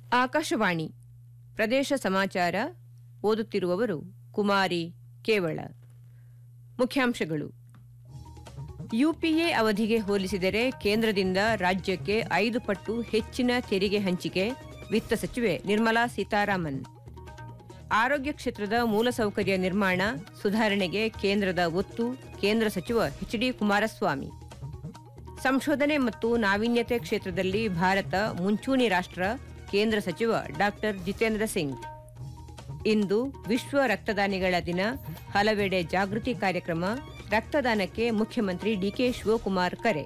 ಆಕಾಶವಾಣಿ ಪ್ರದೇಶ ಸಮಾಚಾರ ಓದುತ್ತಿರುವವರು ಕುಮಾರಿ ಕೇವಳ ಮುಖ್ಯಾಂಶಗಳು ಯುಪಿಎ ಅವಧಿಗೆ ಹೋಲಿಸಿದರೆ ಕೇಂದ್ರದಿಂದ ರಾಜ್ಯಕ್ಕೆ ಐದು ಪಟ್ಟು ಹೆಚ್ಚಿನ ತೆರಿಗೆ ಹಂಚಿಕೆ ವಿತ್ತ ಸಚಿವೆ ನಿರ್ಮಲಾ ಸೀತಾರಾಮನ್ ಆರೋಗ್ಯ ಕ್ಷೇತ್ರದ ಮೂಲಸೌಕರ್ಯ ನಿರ್ಮಾಣ ಸುಧಾರಣೆಗೆ ಕೇಂದ್ರದ ಒತ್ತು ಕೇಂದ್ರ ಸಚಿವ ಎಚ್ ಡಿ ಕುಮಾರಸ್ವಾಮಿ ಸಂಶೋಧನೆ ಮತ್ತು ನಾವೀನ್ಯತೆ ಕ್ಷೇತ್ರದಲ್ಲಿ ಭಾರತ ಮುಂಚೂಣಿ ರಾಷ್ಟ್ರ ಕೇಂದ್ರ ಸಚಿವ ಡಾಕ್ಟರ್ ಜಿತೇಂದ್ರ ಸಿಂಗ್ ಇಂದು ವಿಶ್ವ ರಕ್ತದಾನಿಗಳ ದಿನ ಹಲವೆಡೆ ಜಾಗೃತಿ ಕಾರ್ಯಕ್ರಮ ರಕ್ತದಾನಕ್ಕೆ ಮುಖ್ಯಮಂತ್ರಿ ಡಿಕೆ ಶಿವಕುಮಾರ್ ಕರೆ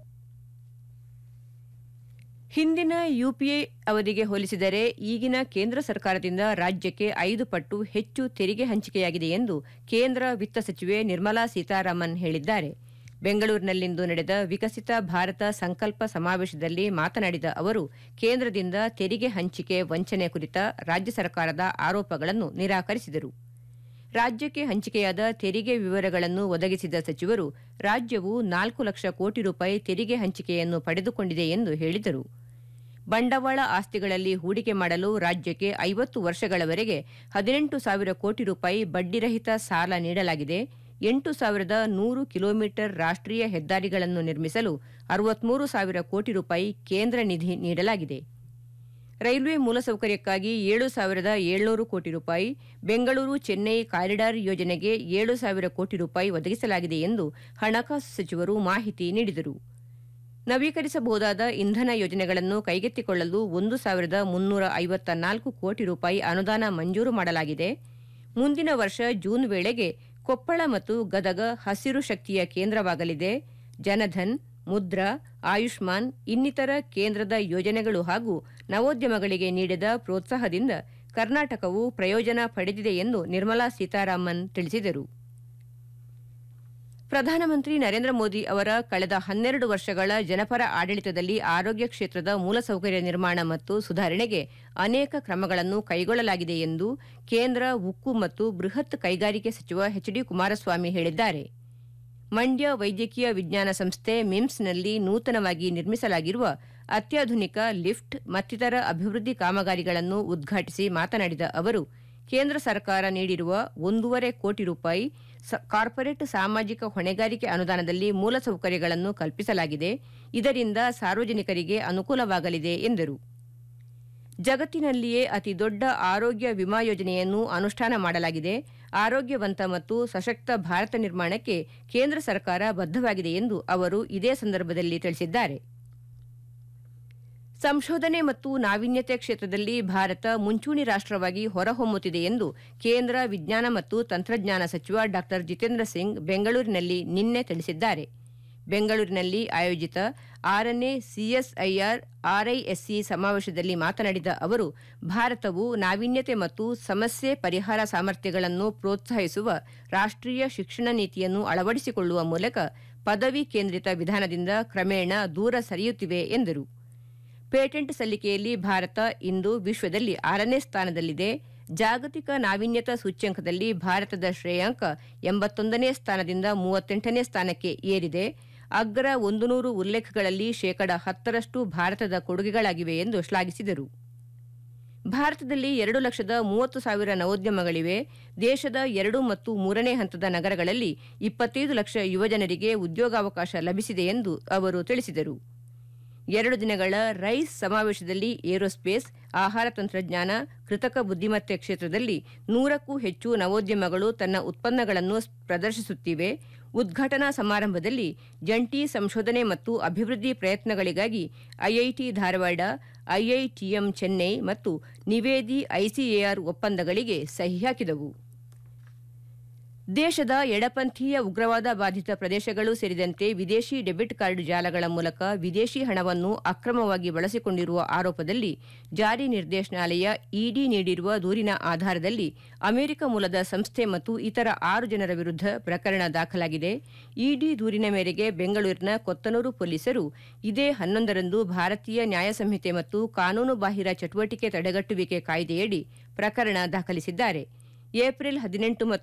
ಹಿಂದಿನ ಯುಪಿಎ ಅವಧಿಗೆ ಹೋಲಿಸಿದರೆ ಈಗಿನ ಕೇಂದ್ರ ಸರ್ಕಾರದಿಂದ ರಾಜ್ಯಕ್ಕೆ ಐದು ಪಟ್ಟು ಹೆಚ್ಚು ತೆರಿಗೆ ಹಂಚಿಕೆಯಾಗಿದೆ ಎಂದು ಕೇಂದ್ರ ವಿತ್ತ ಸಚಿವೆ ನಿರ್ಮಲಾ ಸೀತಾರಾಮನ್ ಹೇಳಿದ್ದಾರೆ ಬೆಂಗಳೂರಿನಲ್ಲಿಂದು ನಡೆದ ವಿಕಸಿತ ಭಾರತ ಸಂಕಲ್ಪ ಸಮಾವೇಶದಲ್ಲಿ ಮಾತನಾಡಿದ ಅವರು ಕೇಂದ್ರದಿಂದ ತೆರಿಗೆ ಹಂಚಿಕೆ ವಂಚನೆ ಕುರಿತ ರಾಜ್ಯ ಸರ್ಕಾರದ ಆರೋಪಗಳನ್ನು ನಿರಾಕರಿಸಿದರು ರಾಜ್ಯಕ್ಕೆ ಹಂಚಿಕೆಯಾದ ತೆರಿಗೆ ವಿವರಗಳನ್ನು ಒದಗಿಸಿದ ಸಚಿವರು ರಾಜ್ಯವು ನಾಲ್ಕು ಲಕ್ಷ ಕೋಟಿ ರೂಪಾಯಿ ತೆರಿಗೆ ಹಂಚಿಕೆಯನ್ನು ಪಡೆದುಕೊಂಡಿದೆ ಎಂದು ಹೇಳಿದರು ಬಂಡವಾಳ ಆಸ್ತಿಗಳಲ್ಲಿ ಹೂಡಿಕೆ ಮಾಡಲು ರಾಜ್ಯಕ್ಕೆ ಐವತ್ತು ವರ್ಷಗಳವರೆಗೆ ಹದಿನೆಂಟು ಸಾವಿರ ಕೋಟಿ ರೂಪಾಯಿ ಬಡ್ಡಿರಹಿತ ಸಾಲ ನೀಡಲಾಗಿದೆ ಎಂಟು ಸಾವಿರದ ನೂರು ಕಿಲೋಮೀಟರ್ ರಾಷ್ಟ್ರೀಯ ಹೆದ್ದಾರಿಗಳನ್ನು ನಿರ್ಮಿಸಲು ಅರವತ್ಮೂರು ಸಾವಿರ ಕೋಟಿ ರೂಪಾಯಿ ಕೇಂದ್ರ ನಿಧಿ ನೀಡಲಾಗಿದೆ ರೈಲ್ವೆ ಮೂಲಸೌಕರ್ಯಕ್ಕಾಗಿ ಏಳು ಸಾವಿರದ ಏಳ್ನೂರು ಕೋಟಿ ರೂಪಾಯಿ ಬೆಂಗಳೂರು ಚೆನ್ನೈ ಕಾರಿಡಾರ್ ಯೋಜನೆಗೆ ಏಳು ಸಾವಿರ ಕೋಟಿ ರೂಪಾಯಿ ಒದಗಿಸಲಾಗಿದೆ ಎಂದು ಹಣಕಾಸು ಸಚಿವರು ಮಾಹಿತಿ ನೀಡಿದರು ನವೀಕರಿಸಬಹುದಾದ ಇಂಧನ ಯೋಜನೆಗಳನ್ನು ಕೈಗೆತ್ತಿಕೊಳ್ಳಲು ಒಂದು ಸಾವಿರದ ಮುನ್ನೂರ ಐವತ್ತ ನಾಲ್ಕು ಕೋಟಿ ರೂಪಾಯಿ ಅನುದಾನ ಮಂಜೂರು ಮಾಡಲಾಗಿದೆ ಮುಂದಿನ ವರ್ಷ ಜೂನ್ ವೇಳೆಗೆ ಕೊಪ್ಪಳ ಮತ್ತು ಗದಗ ಹಸಿರು ಶಕ್ತಿಯ ಕೇಂದ್ರವಾಗಲಿದೆ ಜನಧನ್ ಮುದ್ರಾ ಆಯುಷ್ಮಾನ್ ಇನ್ನಿತರ ಕೇಂದ್ರದ ಯೋಜನೆಗಳು ಹಾಗೂ ನವೋದ್ಯಮಗಳಿಗೆ ನೀಡಿದ ಪ್ರೋತ್ಸಾಹದಿಂದ ಕರ್ನಾಟಕವು ಪ್ರಯೋಜನ ಪಡೆದಿದೆ ಎಂದು ನಿರ್ಮಲಾ ಸೀತಾರಾಮನ್ ತಿಳಿಸಿದರು ಪ್ರಧಾನಮಂತ್ರಿ ನರೇಂದ್ರ ಮೋದಿ ಅವರ ಕಳೆದ ಹನ್ನೆರಡು ವರ್ಷಗಳ ಜನಪರ ಆಡಳಿತದಲ್ಲಿ ಆರೋಗ್ಯ ಕ್ಷೇತ್ರದ ಮೂಲಸೌಕರ್ಯ ನಿರ್ಮಾಣ ಮತ್ತು ಸುಧಾರಣೆಗೆ ಅನೇಕ ಕ್ರಮಗಳನ್ನು ಕೈಗೊಳ್ಳಲಾಗಿದೆ ಎಂದು ಕೇಂದ್ರ ಉಕ್ಕು ಮತ್ತು ಬೃಹತ್ ಕೈಗಾರಿಕೆ ಸಚಿವ ಎಚ್ ಡಿ ಕುಮಾರಸ್ವಾಮಿ ಹೇಳಿದ್ದಾರೆ ಮಂಡ್ಯ ವೈದ್ಯಕೀಯ ವಿಜ್ಞಾನ ಸಂಸ್ಥೆ ಮಿಮ್ಸ್ನಲ್ಲಿ ನೂತನವಾಗಿ ನಿರ್ಮಿಸಲಾಗಿರುವ ಅತ್ಯಾಧುನಿಕ ಲಿಫ್ಟ್ ಮತ್ತಿತರ ಅಭಿವೃದ್ಧಿ ಕಾಮಗಾರಿಗಳನ್ನು ಉದ್ಘಾಟಿಸಿ ಮಾತನಾಡಿದ ಅವರು ಕೇಂದ್ರ ಸರ್ಕಾರ ನೀಡಿರುವ ಒಂದೂವರೆ ಕೋಟಿ ರೂಪಾಯಿ ಕಾರ್ಪೊರೇಟ್ ಸಾಮಾಜಿಕ ಹೊಣೆಗಾರಿಕೆ ಅನುದಾನದಲ್ಲಿ ಮೂಲಸೌಕರ್ಯಗಳನ್ನು ಕಲ್ಪಿಸಲಾಗಿದೆ ಇದರಿಂದ ಸಾರ್ವಜನಿಕರಿಗೆ ಅನುಕೂಲವಾಗಲಿದೆ ಎಂದರು ಜಗತ್ತಿನಲ್ಲಿಯೇ ಅತಿ ದೊಡ್ಡ ಆರೋಗ್ಯ ವಿಮಾ ಯೋಜನೆಯನ್ನು ಅನುಷ್ಠಾನ ಮಾಡಲಾಗಿದೆ ಆರೋಗ್ಯವಂತ ಮತ್ತು ಸಶಕ್ತ ಭಾರತ ನಿರ್ಮಾಣಕ್ಕೆ ಕೇಂದ್ರ ಸರ್ಕಾರ ಬದ್ಧವಾಗಿದೆ ಎಂದು ಅವರು ಇದೇ ಸಂದರ್ಭದಲ್ಲಿ ತಿಳಿಸಿದ್ದಾರೆ ಸಂಶೋಧನೆ ಮತ್ತು ನಾವೀನ್ಯತೆ ಕ್ಷೇತ್ರದಲ್ಲಿ ಭಾರತ ಮುಂಚೂಣಿ ರಾಷ್ಟವಾಗಿ ಹೊರಹೊಮ್ಮುತ್ತಿದೆ ಎಂದು ಕೇಂದ್ರ ವಿಜ್ಞಾನ ಮತ್ತು ತಂತ್ರಜ್ಞಾನ ಸಚಿವ ಡಾ ಜಿತೇಂದ್ರ ಸಿಂಗ್ ಬೆಂಗಳೂರಿನಲ್ಲಿ ನಿನ್ನೆ ತಿಳಿಸಿದ್ದಾರೆ ಬೆಂಗಳೂರಿನಲ್ಲಿ ಆಯೋಜಿತ ಆರನೇ ಸಿಎಸ್ಐಆರ್ ಆರ್ಐಎಸ್ಸಿ ಸಮಾವೇಶದಲ್ಲಿ ಮಾತನಾಡಿದ ಅವರು ಭಾರತವು ನಾವೀನ್ಯತೆ ಮತ್ತು ಸಮಸ್ಯೆ ಪರಿಹಾರ ಸಾಮರ್ಥ್ಯಗಳನ್ನು ಪ್ರೋತ್ಸಾಹಿಸುವ ರಾಷ್ಟ್ರೀಯ ಶಿಕ್ಷಣ ನೀತಿಯನ್ನು ಅಳವಡಿಸಿಕೊಳ್ಳುವ ಮೂಲಕ ಪದವಿ ಕೇಂದ್ರಿತ ವಿಧಾನದಿಂದ ಕ್ರಮೇಣ ದೂರ ಸರಿಯುತ್ತಿವೆ ಎಂದರು ಪೇಟೆಂಟ್ ಸಲ್ಲಿಕೆಯಲ್ಲಿ ಭಾರತ ಇಂದು ವಿಶ್ವದಲ್ಲಿ ಆರನೇ ಸ್ಥಾನದಲ್ಲಿದೆ ಜಾಗತಿಕ ನಾವೀನ್ಯತಾ ಸೂಚ್ಯಂಕದಲ್ಲಿ ಭಾರತದ ಶ್ರೇಯಾಂಕ ಎಂಬತ್ತೊಂದನೇ ಸ್ಥಾನದಿಂದ ಮೂವತ್ತೆಂಟನೇ ಸ್ಥಾನಕ್ಕೆ ಏರಿದೆ ಅಗ್ರ ಒಂದು ನೂರು ಉಲ್ಲೇಖಗಳಲ್ಲಿ ಶೇಕಡ ಹತ್ತರಷ್ಟು ಭಾರತದ ಕೊಡುಗೆಗಳಾಗಿವೆ ಎಂದು ಶ್ಲಾಘಿಸಿದರು ಭಾರತದಲ್ಲಿ ಎರಡು ಲಕ್ಷದ ಮೂವತ್ತು ಸಾವಿರ ನವೋದ್ಯಮಗಳಿವೆ ದೇಶದ ಎರಡು ಮತ್ತು ಮೂರನೇ ಹಂತದ ನಗರಗಳಲ್ಲಿ ಇಪ್ಪತ್ತೈದು ಲಕ್ಷ ಯುವಜನರಿಗೆ ಉದ್ಯೋಗಾವಕಾಶ ಲಭಿಸಿದೆ ಎಂದು ಅವರು ತಿಳಿಸಿದರು ಎರಡು ದಿನಗಳ ರೈಸ್ ಸಮಾವೇಶದಲ್ಲಿ ಏರೋಸ್ಪೇಸ್ ಆಹಾರ ತಂತ್ರಜ್ಞಾನ ಕೃತಕ ಬುದ್ದಿಮತ್ತೆ ಕ್ಷೇತ್ರದಲ್ಲಿ ನೂರಕ್ಕೂ ಹೆಚ್ಚು ನವೋದ್ಯಮಗಳು ತನ್ನ ಉತ್ಪನ್ನಗಳನ್ನು ಪ್ರದರ್ಶಿಸುತ್ತಿವೆ ಉದ್ಘಾಟನಾ ಸಮಾರಂಭದಲ್ಲಿ ಜಂಟಿ ಸಂಶೋಧನೆ ಮತ್ತು ಅಭಿವೃದ್ಧಿ ಪ್ರಯತ್ನಗಳಿಗಾಗಿ ಐಐಟಿ ಧಾರವಾಡ ಐಐಟಿಎಂ ಚೆನ್ನೈ ಮತ್ತು ನಿವೇದಿ ಐಸಿಎಆರ್ ಒಪ್ಪಂದಗಳಿಗೆ ಸಹಿ ಹಾಕಿದವು ದೇಶದ ಎಡಪಂಥೀಯ ಉಗ್ರವಾದ ಬಾಧಿತ ಪ್ರದೇಶಗಳು ಸೇರಿದಂತೆ ವಿದೇಶಿ ಡೆಬಿಟ್ ಕಾರ್ಡ್ ಜಾಲಗಳ ಮೂಲಕ ವಿದೇಶಿ ಹಣವನ್ನು ಅಕ್ರಮವಾಗಿ ಬಳಸಿಕೊಂಡಿರುವ ಆರೋಪದಲ್ಲಿ ಜಾರಿ ನಿರ್ದೇಶನಾಲಯ ಇಡಿ ನೀಡಿರುವ ದೂರಿನ ಆಧಾರದಲ್ಲಿ ಅಮೆರಿಕ ಮೂಲದ ಸಂಸ್ಥೆ ಮತ್ತು ಇತರ ಆರು ಜನರ ವಿರುದ್ಧ ಪ್ರಕರಣ ದಾಖಲಾಗಿದೆ ಇಡಿ ದೂರಿನ ಮೇರೆಗೆ ಬೆಂಗಳೂರಿನ ಕೊತ್ತನೂರು ಪೊಲೀಸರು ಇದೇ ಹನ್ನೊಂದರಂದು ಭಾರತೀಯ ನ್ಯಾಯ ಸಂಹಿತೆ ಮತ್ತು ಕಾನೂನು ಬಾಹಿರ ಚಟುವಟಿಕೆ ತಡೆಗಟ್ಟುವಿಕೆ ಕಾಯ್ದೆಯಡಿ ಪ್ರಕರಣ ದಾಖಲಿಸಿದ್ದಾರೆ ಏಪ್ರಿಲ್ ಹದಿನೆಂಟು